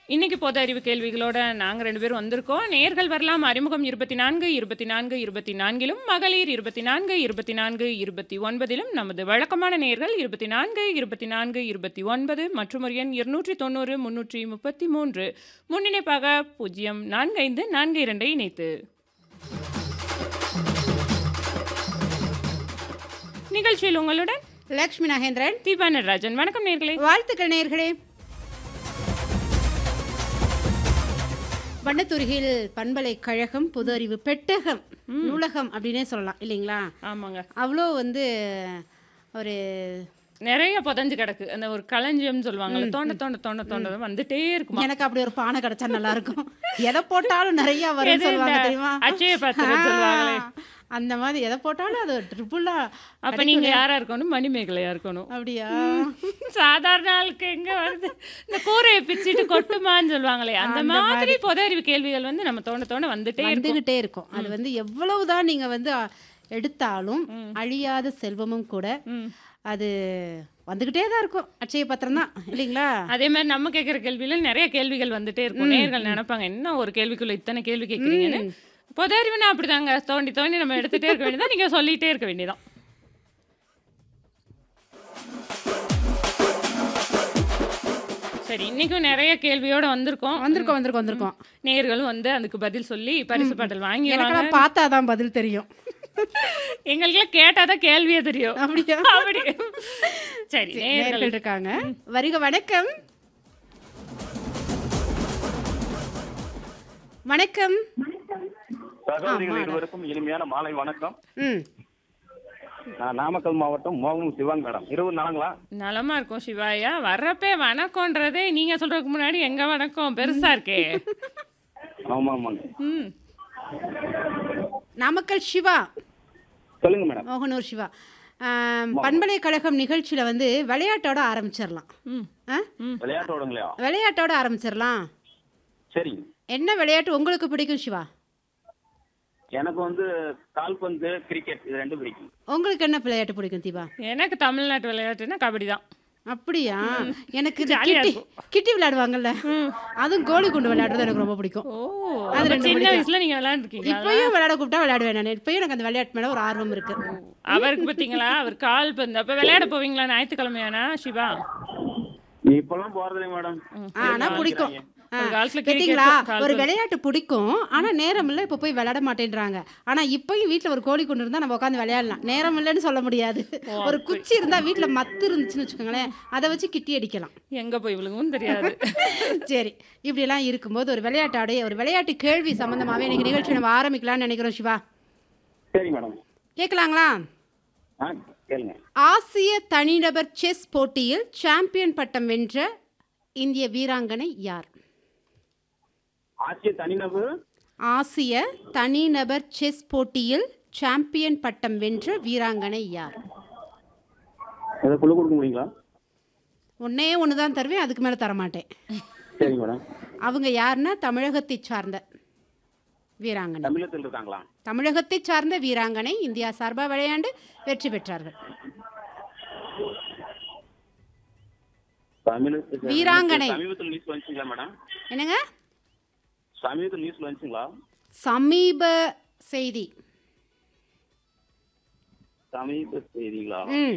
இன்னைக்கு பொது அறிவு கேள்விகளோட நாங்கள் ரெண்டு பேரும் வந்திருக்கோம் நேர்கள் வரலாம் அறிமுகம் இருபத்தி நான்கு இருபத்தி நான்கு இருபத்தி நான்கிலும் மகளிர் இருபத்தி நான்கு இருபத்தி நான்கு இருபத்தி ஒன்பதிலும் நமது வழக்கமான நேர்கள் இருபத்தி நான்கு இருபத்தி நான்கு இருபத்தி ஒன்பது மற்றும் ஒரு எண் இருநூற்றி தொண்ணூறு முன்னூற்றி முப்பத்தி மூன்று முன்னிணைப்பாக பூஜ்ஜியம் நான்கு ஐந்து நான்கு இரண்டை இணைத்து நிகழ்ச்சியில் உங்களுடன் லக்ஷ்மி நாகேந்திரன் தீபா நடராஜன் வணக்கம் நேர்களே வாழ்த்துக்கள் நேர்களே வண்ணத்துறையில் பண்பலைக்கழகம் பொது அறிவு பெட்டகம் நூலகம் அப்படின்னே சொல்லலாம் இல்லைங்களா ஆமாங்க அவ்வளோ வந்து ஒரு நிறைய புதஞ்சு கிடக்கு அந்த ஒரு களஞ்சியம் சொல்லுவாங்கல்ல தோண்ட தோண்ட தோண்ட தோண்ட வந்துட்டே இருக்குமா எனக்கு அப்படி ஒரு பானை கிடைச்சா நல்லா இருக்கும் எதை போட்டாலும் நிறைய வரும்னு எது சொல்லுவாங்க இந்த தெரியுமா அட்சய பாத்திரம் சொல்லுவாங்களே ஆ, அந்த மாதிரி எதை போட்டாலும் அது ட்ரிபிளா அப்ப நீங்க யாரா இருக்கணும் மணிமேகலையா இருக்கணும் அப்படியா சாதாரண ஆளுக்கு எங்க வருது இந்த கூரையை பிச்சுட்டு கொட்டுமான்னு சொல்லுவாங்களே அந்த மாதிரி பொது அறிவு கேள்விகள் வந்து நம்ம தோண்ட தோண்ட வந்துட்டே இருக்கும் வந்துகிட்டே இருக்கும் அது வந்து எவ்வளவுதான் நீங்க வந்து அ, எடுத்தாலும் அழியாத செல்வமும் கூட ம். அது வந்துகிட்டே தான் இருக்கும் அட்சய பத்திரம் தான் இல்லைங்களா அதே மாதிரி நம்ம கேட்குற கேள்வியில நிறைய கேள்விகள் வந்துட்டே இருக்கும் நேர்கள் நினைப்பாங்க என்ன ஒரு கேள்விக்குள்ள இத்தனை கேள்வி கேட்குறீங்கன்னு பொது அறிவுனா அப்படிதாங்க தோண்டி தோண்டி நம்ம எடுத்துட்டே இருக்க வேண்டியதான் நீங்க சொல்லிட்டே இருக்க வேண்டியதான் சரி இன்னைக்கும் நிறைய கேள்வியோட வந்திருக்கோம் வந்திருக்கோம் வந்திருக்கோம் வந்திருக்கோம் நேர்களும் வந்து அதுக்கு பதில் சொல்லி பரிசு பாட்டல் வாங்கி எனக்கெல்லாம் பார்த்தா தான் பதில் தெரியும் எங்களுக்கெல்லாம் கேட்டாதான் கேள்வியே தெரியும் அப்படியா அப்படி சரி நேர்கள் நேர்கள் இருக்காங்க வருக வணக்கம் வணக்கம் சகோதரிகள் இருவருக்கும் இனிமையான மாலை வணக்கம் ம் நான் நாமக்கல் மாவட்டம் மோகனம் சிவாங் மேடம் இருபது நாளுங்களா நலமா இருக்கும் சிவாயா வர்றப்பே வணக்கம்ன்றதே நீங்க சொல்றதுக்கு முன்னாடி எங்க வணக்கம் பெருசா இருக்கே ஆமா ஆமாங்க ம் நாமக்கல் சிவா சொல்லுங்க மேடம் மோகனூர் சிவா ஆம், பண்பலைக்கழகம் நிகழ்ச்சியில் வந்து விளையாட்டோட ஆரம்பிச்சிடலாம் ம் ஆ விளையாட்டோடுங்களா விளையாட்டோட ஆரம்பிச்சிடலாம் சரிங்க என்ன விளையாட்டு உங்களுக்கு பிடிக்கும் சிவா எனக்கு வந்து கால்பந்து கிரிக்கெட் இது ரெண்டும் பிடிக்கும் உங்களுக்கு என்ன விளையாட்டு பிடிக்கும் தீபா எனக்கு தமிழ்நாட்டு விளையாட்டுன்னா கபடி தான் அப்படியா எனக்கு இந்த ஜாலியா கிட்டி கிட்டி விளையாடுவாங்கல்ல அதுவும் கோலி குண்டு விளையாடுறது எனக்கு ரொம்ப பிடிக்கும் ஓ அது அப்ப ரெண்டு சின்ன பிடிக்கும். வயசுல நீங்க விளையாண்டுருக்கீங்களா இப்பயும் விளையாட கூப்பிட்டா விளையாடுவேன் நான் இப்பயும் எனக்கு அந்த விளையாட்டு மேல ஒரு ஆர்வம் இருக்கு அவருக்கு பாத்தீங்களா அவர் கால் பந்து அப்ப விளையாட போவீங்களா ஞாயிற்றுக்கிழமையானா சிவா இப்பெல்லாம் போறதில்லை மேடம் ஆனா பிடிக்கும் ஆ, ஒரு காலத்துல கேட்டீங்களா cricket, கால் ஒரு பந்து. விளையாட்டு பிடிக்கும் ஆனா நேரம் இல்ல இப்ப போய் விளையாட மாட்டேன்றாங்க ஆனா இப்பயும் வீட்ல ஒரு கோழி கொண்டு இருந்தா நம்ம உட்காந்து விளையாடலாம் நேரம் இல்லைன்னு சொல்ல முடியாது ஒரு குச்சி இருந்தா வீட்ல மத்து இருந்துச்சுன்னு வச்சுக்கோங்களேன் அதை வச்சு கிட்டி அடிக்கலாம் எங்க போய் விழுகும் தெரியாது சரி இப்படியெல்லாம் இருக்கும்போது ஒரு விளையாட்டாடைய ஒரு விளையாட்டு கேள்வி சம்பந்தமாவே இன்னைக்கு நிகழ்ச்சி நம்ம ஆரம்பிக்கலாம்னு நினைக்கிறோம் சிவா சரி மேடம் கேட்கலாங்களா ஆ கேளுங்க ஆசிய தனிநபர் செஸ் போட்டியில் சாம்பியன் பட்டம் வென்ற இந்திய வீராங்கனை யார் ஆசிய தனிநபர் ஆசிய தனிநபர் செஸ் போட்டியில் சாம்பியன் பட்டம் வென்ற வீராங்கனை யார் ஏதாவது குழு கொடுக்க முடியுங்களா ஒன்னே ஒன்று தான் தருவேன் அதுக்கு மேலே தரமாட்டேன் சரிங்க மேடம் அவங்க யாருன்னா தமிழகத்தை சார்ந்த வீராங்கனை தமிழகத்தில் இருக்காங்களா தமிழகத்தை சார்ந்த வீராங்கனை இந்தியா சார்பாக விளையாண்டு வெற்றி பெற்றார்கள் தமிழகத்தில் வீராங்கனை. சமீபத்தில் நியூஸ் வந்துச்சுங்களா மேடம் என்னங்க சமீபத்தில் நியூஸ்ல வந்துச்சுங்களா சமீப செய்தி சமீப செய்திங்களா ம்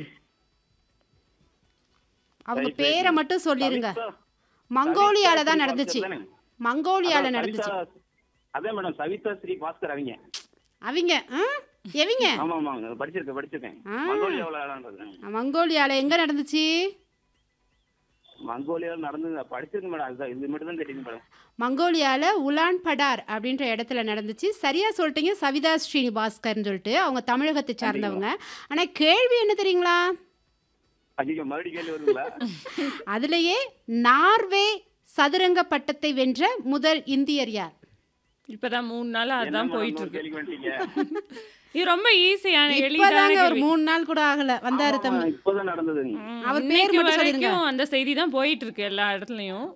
அவங்க சரி, பேரை சரி. மட்டும் சொல்லிருங்க சவிதா- மங்கோலியால தான் சவிதா நடந்துச்சு ஸ்ரீ பாஸ்கர் மங்கோலியால அதான் நடந்துச்சு சவிதா- அதே மேடம் சவிதா ஸ்ரீ பாஸ்கர் அவங்க அவங்க ஆ? எவிங்க ஆமா ஆமாங்க படிச்சிருக்கேன் படிச்சிருக்கேன் ஆ. மங்கோலியாவில் விளையாடுறது மங்கோலியால எங்க நடந்துச்சு மங்கோலியாவில் நடந்து படிச்சிருக்கேன் மேடம் அதுதான் இது மட்டும் தான் தெரியுது மேடம் மங்கோலியால உலான் படார் அப்படின்ற இடத்துல நடந்துச்சு சரியா சொல்லிட்டீங்க சவிதா ஸ்ரீனிபாஸ்கர்னு சொல்லிட்டு அவங்க தமிழகத்தை சார்ந்தவங்க ஆனா கேள்வி என்ன தெரியுங்களா அதிக மறுபடியும் கேள்வி வருங்களா அதுலயே நார்வே சதுரங்க பட்டத்தை வென்ற முதல் இந்தியர் யார் இப்பதான் மூணு நாள் என்ன அதான் மேடம் போயிட்டு ஒரு இருக்கு கேள்வி வந்துட்டீங்க இது ரொம்ப ஈஸியான எளிதான இப்பதாங்க ஒரு கேள்வி. மூணு நாள் கூட ஆகல வந்தாரு ஆமா, தம்பி இப்போதான் நடந்தது ம், அவர் பேர் இன்னைக்கு மட்டும் சொல்லிருங்க. வரைக்கும் அந்த செய்தி தான் போயிட்டு இருக்கு எல்லா இடத்துலயும்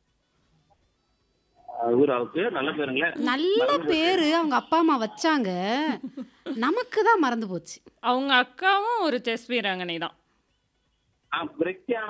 ஊர் அவருக்கு நல்ல பேருங்களே நல்ல பேரு அவங்க அப்பா அம்மா வச்சாங்க நமக்கு தான் மறந்து போச்சு அவங்க அக்காவும் ஒரு செஸ் வீராங்கனை தான் ஆ பிரிக்டியான